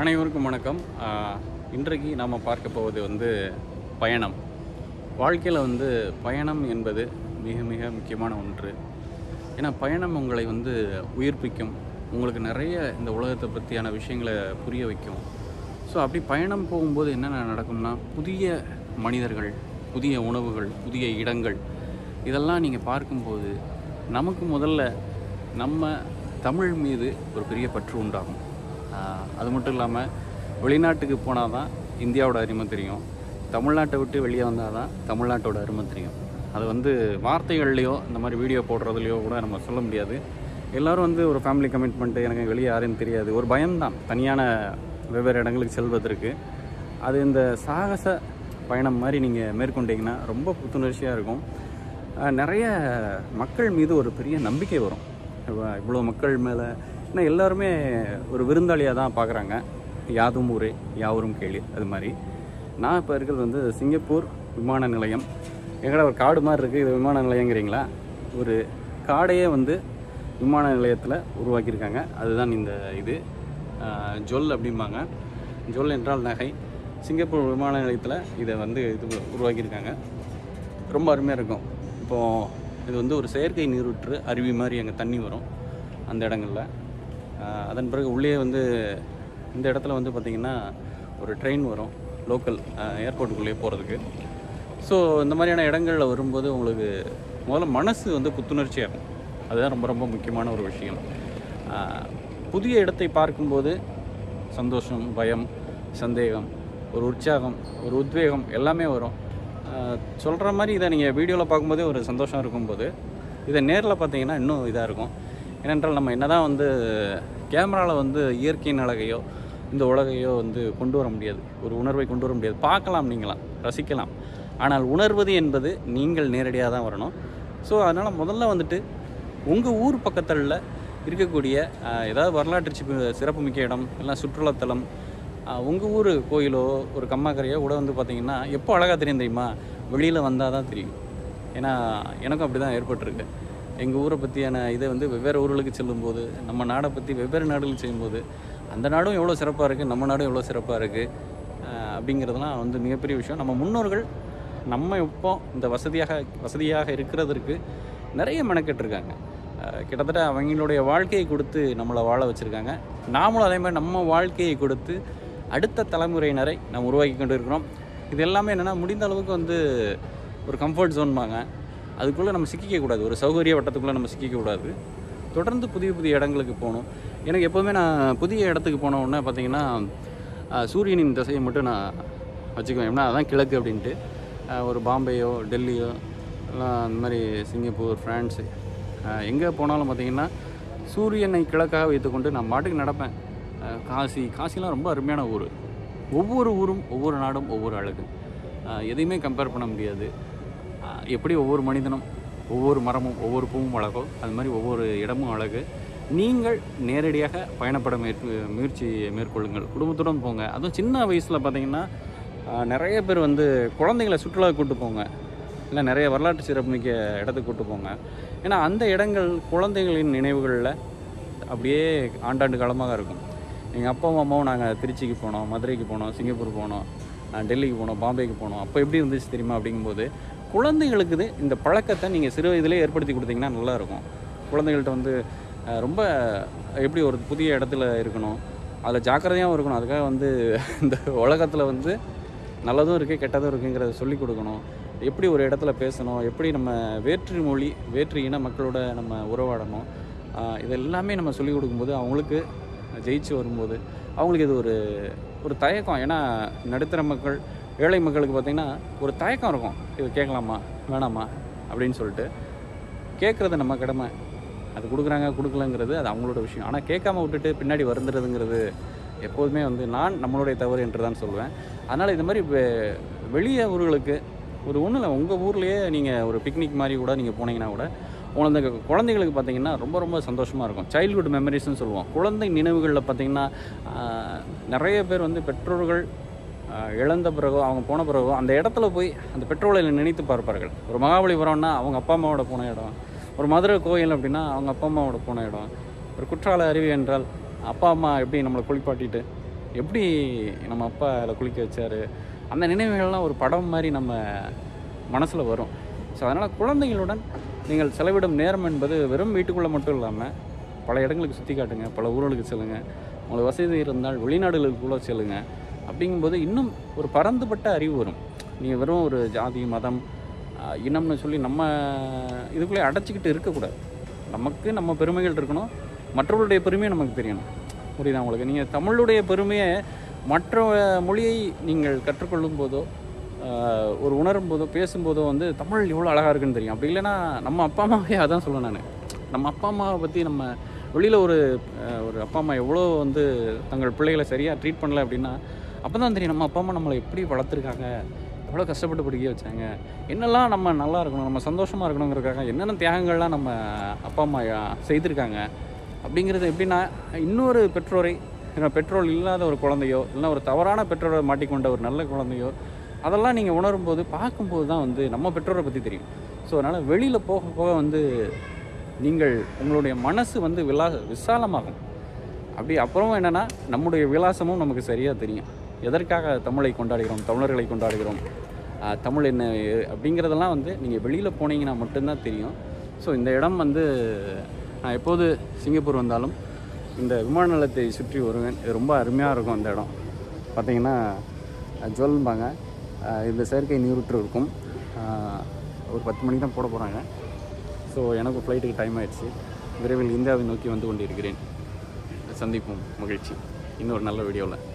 அனைவருக்கும் வணக்கம் ஆஹ், இன்றைக்கு நாம் பார்க்க போவது வந்து பயணம் வாழ்க்கையில் வந்து பயணம் என்பது மிக மிக முக்கியமான ஒன்று ஏன்னா பயணம் உங்களை வந்து உயிர்ப்பிக்கும் உங்களுக்கு நிறைய இந்த உலகத்தை பற்றியான விஷயங்களை புரிய வைக்கும் ஸோ அப்படி பயணம் போகும்போது என்னென்ன நடக்கும்னா புதிய மனிதர்கள் புதிய உணவுகள் புதிய இடங்கள் இதெல்லாம் நீங்கள் பார்க்கும்போது நமக்கு முதல்ல நம்ம தமிழ் மீது ஒரு பெரிய பற்று உண்டாகும் ஆஹ் அது மட்டும் இல்லாமல் வெளிநாட்டுக்கு போனால் தான் இந்தியாவோட அருமை தெரியும் தமிழ்நாட்டை விட்டு வெளியே வந்தால் தான் தமிழ்நாட்டோட அருமை தெரியும் அது வந்து வார்த்தைகள்லையோ இந்த மாதிரி வீடியோ போடுறதுலையோ கூட நம்ம சொல்ல முடியாது எல்லோரும் வந்து ஒரு ஃபேமிலி கமிட்மெண்ட்டு எனக்கு வெளியே யாருன்னு தெரியாது ஒரு பயம்தான் தனியான வெவ்வேறு இடங்களுக்கு செல்வதற்கு அது இந்த சாகச பயணம் மாதிரி நீங்கள் மேற்கொண்டீங்கன்னா ரொம்ப புத்துணர்ச்சியாக இருக்கும் அஹ் நிறைய மக்கள் மீது ஒரு பெரிய நம்பிக்கை வரும் இவ்வ- இவ்வளோ மக்கள் மேலே ஏன்னா எல்லாருமே ஒரு விருந்தாளியாக தான் பார்க்குறாங்க யாதும் ஊரே யாவரும் கேளு அது மாதிரி நான் இப்போ இருக்கிறது வந்து சிங்கப்பூர் விமான நிலையம் எங்கடா ஒரு காடு மாதிரி இருக்குது இது விமான நிலையங்கிறீங்களா ஒரு காடையே வந்து விமான நிலையத்தில் உருவாக்கியிருக்காங்க அதுதான் இந்த இது அஹ் ஜொல் அப்படிம்பாங்க ஜொல் என்றால் நகை சிங்கப்பூர் விமான நிலையத்தில் இதை வந்து இது உருவாக்கியிருக்காங்க ரொம்ப அருமையாக இருக்கும் இப்போது இது வந்து ஒரு செயற்கை நீரூற்று அருவி மாதிரி அங்கே தண்ணி வரும் அந்த இடங்களில் ஆஹ் அதன் பிறகு உள்ளே வந்து இந்த இடத்துல வந்து பார்த்திங்கன்னா ஒரு ட்ரெயின் வரும் லோக்கல் ஏர்போர்ட்டுக்குள்ளேயே போகிறதுக்கு ஸோ இந்த மாதிரியான இடங்களில் வரும்போது உங்களுக்கு முதல்ல மனசு வந்து புத்துணர்ச்சியாகும் அதுதான் ரொம்ப ரொம்ப முக்கியமான ஒரு விஷயம் ஆஹ் புதிய இடத்தை பார்க்கும்போது சந்தோஷம் பயம் சந்தேகம் ஒரு உற்சாகம் ஒரு உத்வேகம் எல்லாமே வரும் சொல்கிற மாதிரி இதை நீங்கள் வீடியோவில் பார்க்கும்போதே ஒரு சந்தோஷம் இருக்கும்போது இதை நேரில் பார்த்தீங்கன்னா இன்னும் இதாக இருக்கும் ஏனென்றால் நம்ம என்னதான் வந்து கேமராவில் வந்து இயற்கையின் அழகையோ இந்த உலகையோ வந்து கொண்டு வர முடியாது ஒரு உணர்வை கொண்டு வர முடியாது பார்க்கலாம் நீங்களாம் ரசிக்கலாம் ஆனால் உணர்வது என்பது நீங்கள் நேரடியாக தான் வரணும் ஸோ அதனால் முதல்ல வந்துட்டு உங்கள் ஊர் பக்கத்தில் இருக்கக்கூடிய ஆஹ், ஏதாவது வரலாற்று சிப்பு- சிறப்புமிக்க இடம் இல்லை சுற்றுலாத்தலம் உங்கள் ஊர் கோயிலோ ஒரு கம்மாக்கரையோ கூட வந்து பார்த்தீங்கன்னா எப்போ அழகாக தெரியும் தெரியுமா வெளியில் வந்தால் தான் தெரியும் ஏன்னா எனக்கும் அப்படி தான் ஏற்பட்டிருக்கு எங்கள் ஊரை பற்றியான இதை வந்து வெவ்வேறு ஊர்களுக்கு செல்லும்போது நம்ம நாடை பற்றி வெவ்வேறு நாடுகளுக்கு செய்யும்போது அந்த நாடும் எவ்வளோ சிறப்பாக இருக்குது நம்ம நாடும் எவ்வளோ சிறப்பாக இருக்குது அப்படிங்கிறதுலாம் வந்து மிகப்பெரிய விஷயம் நம்ம முன்னோர்கள் நம்ம இப்போ இந்த வசதியாக வசதியாக இருக்கிறதற்கு நிறைய மெனக்கெட்டிருக்காங்க அஹ் கிட்டத்தட்ட அவங்களுடைய வாழ்க்கையை கொடுத்து நம்மளை வாழ வச்சுருக்காங்க நாமளும் அதே மாதிரி நம்ம வாழ்க்கையை கொடுத்து அடுத்த தலைமுறையினரை நாம் உருவாக்கி கொண்டு இருக்கிறோம் இது எல்லாமே என்னென்னா முடிந்த அளவுக்கு வந்து ஒரு கம்ஃபர்ட் ஜோன்பாங்க அதுக்குள்ளே நம்ம சிக்கிக்க கூடாது ஒரு சௌகரிய வட்டத்துக்குள்ளே நம்ம சிக்கிக்க கூடாது தொடர்ந்து புதிய புதிய இடங்களுக்கு போகணும் எனக்கு எப்போவுமே நான் புதிய இடத்துக்கு போன உடனே பார்த்தீங்கன்னா அஹ், சூரியனின் திசையை மட்டும் நான் வச்சுக்குவேன் ஏன்னா அதான் கிழக்கு அப்படின்ட்டு அஹ், ஒரு பாம்பேயோ டெல்லியோ இல்லை அந்த மாதிரி சிங்கப்பூர் ஃப்ரான்ஸு எங்கே போனாலும் பார்த்தீங்கன்னா சூரியனை கிழக்காக வைத்துக்கொண்டு நான் மாட்டுக்கு நடப்பேன் அஹ், காசி காசிலாம் ரொம்ப அருமையான ஊர் ஒவ்வொரு ஊரும் ஒவ்வொரு நாடும் ஒவ்வொரு அழகு அஹ், எதையுமே கம்பேர் பண்ண முடியாது அஹ், எப்படி ஒவ்வொரு மனிதனும் ஒவ்வொரு மரமும் ஒவ்வொரு பூவும் அழகோ அது மாதிரி ஒவ்வொரு இடமும் அழகு நீங்கள் நேரடியாக பயணப்பட மேற்கு முயற்சி மேற்கொள்ளுங்கள் குடும்பத்துடன் போங்க அதுவும் சின்ன வயசில் பார்த்தீங்கன்னா அஹ், நிறைய பேர் வந்து குழந்தைங்களை சுற்றுலா கூட்டு போங்க இல்லை நிறைய வரலாற்று சிறப்புமிக்க இடத்துக்கு கூட்டு போங்க ஏன்னா அந்த இடங்கள் குழந்தைகளின் நினைவுகளில் அப்படியே ஆண்டாண்டு காலமாக இருக்கும் எங்கள் அப்பாவும் அம்மாவும் நாங்கள் திருச்சிக்கு போனோம் மதுரைக்கு போனோம் சிங்கப்பூர் போனோம் அஹ் டெல்லிக்கு போனோம் பாம்பேக்கு போனோம் அப்போ எப்படி இருந்துச்சு தெரியுமா அப்படிங்கும்போது குழந்தைகளுக்கு இது இந்த பழக்கத்தை நீங்கள் சிறு வயதிலே ஏற்படுத்தி கொடுத்தீங்கன்னா நல்லாயிருக்கும் குழந்தைகள்கிட்ட வந்து அஹ், ரொம்ப எப்படி ஒரு புதிய இடத்துல இருக்கணும் அதில் ஜாக்கிரதையாகவும் இருக்கணும் அதுக்காக வந்து இந்த உலகத்தில் வந்து நல்லதும் இருக்குது கெட்டதும் இருக்குங்கிறத சொல்லிக் கொடுக்கணும் எப்படி ஒரு இடத்துல பேசணும் எப்படி நம்ம வேற்று மொழி வேற்று இன மக்களோட நம்ம உறவாடணும் ஆஹ் இது எல்லாமே நம்ம சொல்லிக் கொடுக்கும்போது அவங்களுக்கு ஜெயிச்சு வரும்போது அவங்களுக்கு இது ஒரு ஒரு தயக்கம் ஏன்னா நடுத்தர மக்கள் ஏழை மக்களுக்கு பார்த்திங்கன்னா ஒரு தயக்கம் இருக்கும் இது கேட்கலாமா வேணாமா அப்படின்னு சொல்லிட்டு கேட்குறது நம்ம கடமை அது கொடுக்குறாங்க கொடுக்கலங்கிறது அது அவங்களோட விஷயம் ஆனால் கேட்காம விட்டுட்டு பின்னாடி வருந்துறதுங்கிறது எப்போதுமே வந்து நான் நம்மளுடைய தவறு என்று தான் சொல்லுவேன் அதனால் இந்த மாதிரி வெ- வெளிய ஊர்களுக்கு ஒரு ஒன்றும் இல்லை உங்கள் ஊர்லேயே நீங்கள் ஒரு பிக்னிக் மாதிரி கூட நீங்கள் போனீங்கன்னா கூட குழந்தை குழந்தைங்களுக்கு பார்த்தீங்கன்னா ரொம்ப ரொம்ப சந்தோஷமாக இருக்கும் சைல்ட்ஹுட் மெமரிஸ்னு சொல்லுவோம் குழந்தை நினைவுகளில் பார்த்தீங்கன்னா ஆஹ், நிறைய பேர் வந்து பெற்றோர்கள் ஆஹ், இழந்த பிறகோ அவங்க போன பிறகோ அந்த இடத்துல போய் அந்த பெற்றோர்களை நினைத்து பார்ப்பார்கள் ஒரு மகாபலிபுரம்னா அவங்க அப்பா அம்மாவோட போன இடம் ஒரு மதுரை கோயில் அப்படின்னா அவங்க அப்பா அம்மாவோட போன இடம் ஒரு குற்றால அருவி என்றால் அப்பா அம்மா எப்படி நம்மளை குளிப்பாட்டிட்டு எப்படி நம்ம அப்பா அதில் குளிக்க வச்சார் அந்த நினைவுகள்லாம் ஒரு படம் மாதிரி நம்ம மனசில் வரும் ஸோ அதனால் குழந்தைகளுடன் நீங்கள் செலவிடும் நேரம் என்பது வெறும் வீட்டுக்குள்ளே மட்டும் இல்லாமல் பல இடங்களுக்கு சுற்றி காட்டுங்க பல ஊர்களுக்கு செல்லுங்க உங்களுக்கு வசதி இருந்தால் வெளிநாடுகளுக்கு கூட செல்லுங்க அப்படிங்கும்போது இன்னும் ஒரு பரந்துபட்ட அறிவு வரும் நீங்கள் வெறும் ஒரு ஜாதி மதம் ஆஹ், இனம்னு சொல்லி நம்ம இதுக்குள்ளே அடைச்சிக்கிட்டு இருக்கக்கூடாது நமக்கு நம்ம பெருமைகள் இருக்கணும் மற்றவர்களுடைய பெருமையை நமக்கு தெரியணும் புரியுதா உங்களுக்கு நீங்கள் தமிழுடைய பெருமையை மற்ற மொழியை நீங்கள் கற்றுக்கொள்ளும் போதோ ஆஹ், ஒரு உணரும் போதோ பேசும்போதோ வந்து தமிழ் எவ்வளோ அழகாக இருக்குன்னு தெரியும் அப்படி இல்லைன்னா நம்ம அப்பா அம்மாவே அதான் சொல்லுவேன் நான் நம்ம அப்பா அம்மாவை பற்றி நம்ம வெளியில் ஒரு ஆஹ், ஒரு அப்பா அம்மா எவ்வளோ வந்து தங்கள் பிள்ளைகளை சரியாக ட்ரீட் பண்ணல அப்படின்னா அப்போ தான் தெரியும் நம்ம அப்பா அம்மா நம்மளை எப்படி வளர்த்துருக்காங்க எவ்வளோ கஷ்டப்பட்டு படிக்க வச்சாங்க என்னெல்லாம் நம்ம நல்லா இருக்கணும் நம்ம சந்தோஷமாக இருக்கணுங்கிறதுக்காக என்னென்ன தியாகங்கள்லாம் நம்ம அப்பா அம்மா ஆஹ், செய்திருக்காங்க அப்படிங்கிறது எப்படின்னா இன்னொரு பெற்றோரை ஏன்னா பெற்றோர் இல்லாத ஒரு குழந்தையோ இல்லைன்னா ஒரு தவறான பெற்றோரை மாட்டிக்கொண்ட ஒரு நல்ல குழந்தையோ அதெல்லாம் நீங்கள் உணரும்போது பார்க்கும்போது தான் வந்து நம்ம பெற்றோரை பற்றி தெரியும் ஸோ அதனால் வெளியில் போக போக வந்து நீங்கள் உங்களுடைய மனசு வந்து விலா விசாலமாகும் அப்படி அப்புறம் என்னென்னா நம்முடைய விலாசமும் நமக்கு சரியாக தெரியும் எதற்காக தமிழை கொண்டாடுகிறோம் தமிழர்களை கொண்டாடுகிறோம் ஆஹ், தமிழ் என்ன எ- அப்படிங்கிறதெல்லாம் வந்து நீங்கள் வெளியில் போனீங்கன்னா மட்டும்தான் தெரியும் ஸோ இந்த இடம் வந்து நான் எப்போது சிங்கப்பூர் வந்தாலும் இந்த விமான நிலையத்தை சுற்றி வருவேன் இது ரொம்ப அருமையாக இருக்கும் இந்த இடம் பார்த்தீங்கன்னா ஜுவல்பாங்க இந்த செயற்கை நீரூற்று இருக்கும் ஆஹ், ஒரு பத்து மணிக்கு தான் போட போகிறாங்க ஸோ எனக்கு ஃப்ளைட்டுக்கு டைம் ஆயிடுச்சு விரைவில் இந்தியாவை நோக்கி வந்து கொண்டிருக்கிறேன் சந்திப்போம் மகிழ்ச்சி இன்னொரு நல்ல வீடியோவில்